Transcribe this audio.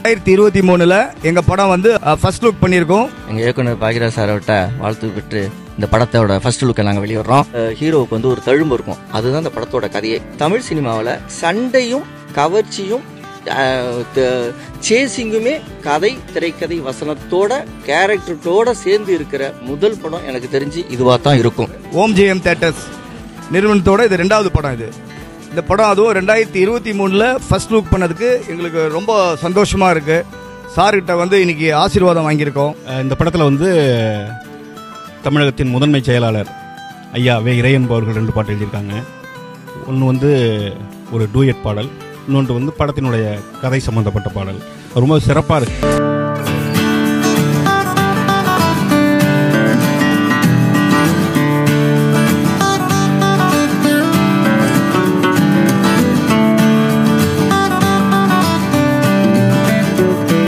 ரெண்டாயிரத்தி இருபத்தி மூணுல எங்க படம் வந்து ஃபர்ஸ்ட் லுக் பண்ணியிருக்கோம் எங்கள் இயக்குனர் பாகிராஜ் சாரோட்ட வாழ்த்து பெற்று இந்த படத்தோட ஃபர்ஸ்ட் லுக்கை நாங்கள் வெளியிடுறோம் அஹ் ஹீரோவுக்கு வந்து ஒரு தழும்பு இருக்கும் அதுதான் இந்த படத்தோட கதையே தமிழ் சினிமாவில் சண்டையும் கவர்ச்சியும் சேசிங்குமே கதை திரைக்கதை வசனத்தோட கேரக்டரோட சேர்ந்து இருக்கிற முதல் படம் எனக்கு தெரிஞ்சு இதுவாக தான் இருக்கும் ஓம் ஜெயம் தேட்டர்ஸ் நிறுவனத்தோட இது ரெண்டாவது படம் இது இந்த படம் அதுவும் ரெண்டாயிரத்தி இருபத்தி மூணுல ஃபர்ஸ்ட் லுக் பண்ணதுக்கு எங்களுக்கு ரொம்ப சந்தோஷமா இருக்கு சார்கிட்ட வந்து இன்னைக்கு ஆசீர்வாதம் வாங்கியிருக்கோம் அஹ் இந்த படத்தில் வந்து தமிழகத்தின் முதன்மை செயலாளர் ஐயா வே இறையன்பு அவர்கள் ரெண்டு பாட்டு எழுதியிருக்காங்க ஒன்று வந்து ஒரு டூயட் பாடல் இன்னொன்று வந்து படத்தினுடைய கதை சம்பந்தப்பட்ட பாடல் ரொம்ப சிறப்பாக இருக்கு